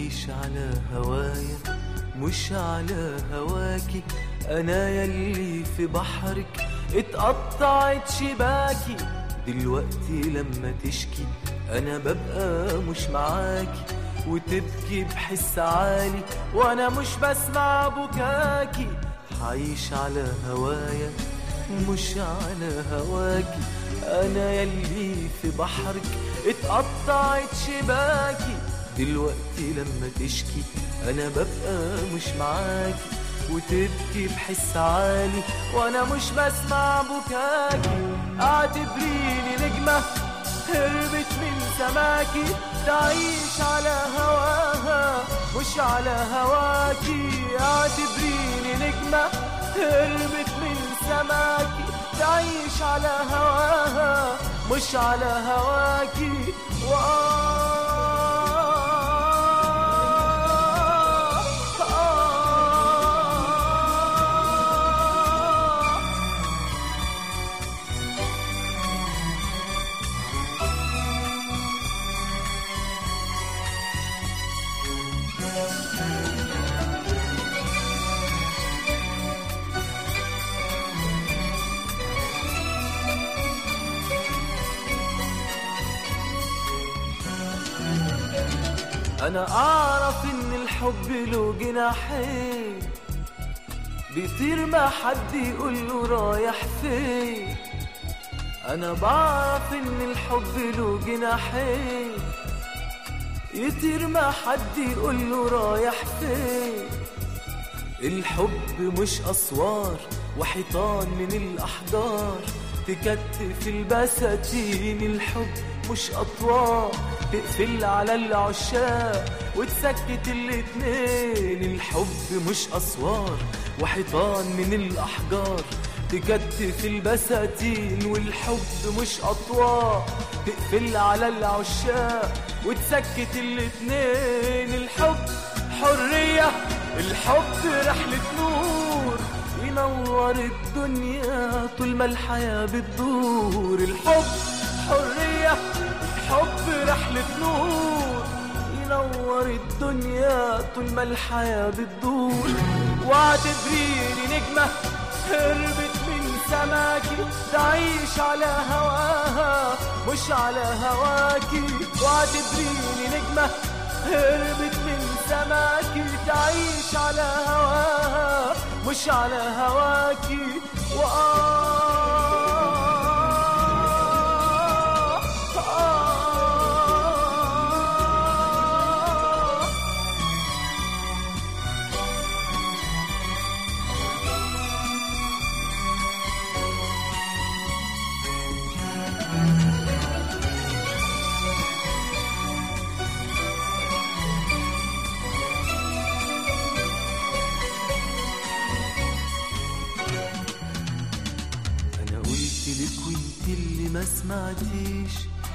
عايش على هوايا مش على هواكي انا يلي في بحرك اتقطعت شباكي دلوقتي لما تشكي انا ببقى مش معاكي وتبكي بحس عالي وانا مش بسمع بكاكي عايش على هوايا مش على هواكي انا يلي في بحرك اتقطعت شباكي دلوقتي لما تشكي انا ببقى مش معاكي وتبكي بحس عالي وانا مش بسمع بكاكي اعتبريني نجمة هربت من سماكي تعيش على هواها مش على هواكي اعتبريني نجمة هربت من سماكي تعيش على هواها مش على هواكي انا اعرف ان الحب له جناحين بيطير ما حد يقول له رايح فين انا بعرف ان الحب له جناحين يطير ما حد يقول له رايح فين الحب مش اسوار وحيطان من الاحجار تكتف البساتين الحب مش اطوار تقفل على العشاق وتسكت الاتنين الحب مش اسوار وحيطان من الاحجار تكتف البساتين والحب مش اطوار تقفل على العشاق وتسكت الاتنين الحب حرية الحب رحلة نور ينور الدنيا طول ما الحياة بتدور الحب حرية الحب رحلة نور ينور الدنيا طول ما الحياة بتدور واعتبريني نجمة هربت من سماكي تعيش على هواها مش على هواكي واعتبريني نجمة هربت من سماكي تعيش على هواها مش على هواكي وآه انا قلت لك وانت اللي ما سمعتيش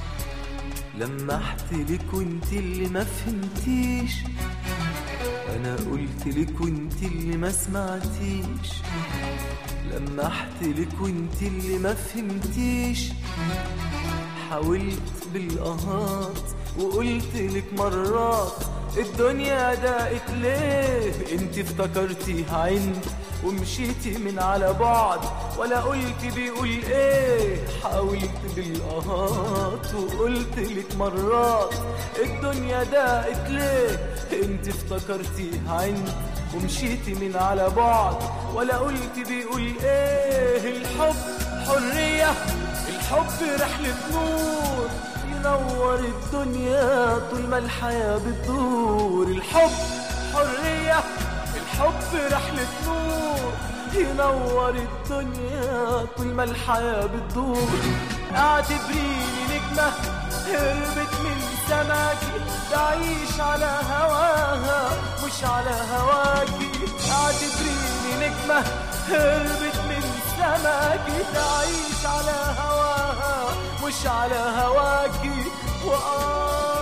لمحت لك وانت اللي ما فهمتيش انا قلت لك وانت اللي ما سمعتيش لمحت لك وانت اللي ما فهمتيش حاولت بالقهات وقلت لك مرات الدنيا ضاقت ليه انت افتكرتيها عند ومشيتي من على بعد ولا قلت بيقول ايه حاولت بالقهات وقلت لك مرات الدنيا ضاقت ليه انت افتكرتيها عند ومشيتي من على بعد ولا قلت بيقول ايه الحب حرية الحب رحلة نور ينور الدنيا طول ما الحياة بتدور الحب حرية الحب رحلة نور ينور الدنيا طول ما الحياة بتدور اعتبريني نجمة هربت من سماكي تعيش على هواها مش على هواكي اعتبريني نجمة هربت من سماكي تعيش على هواها مش على هواكي وآه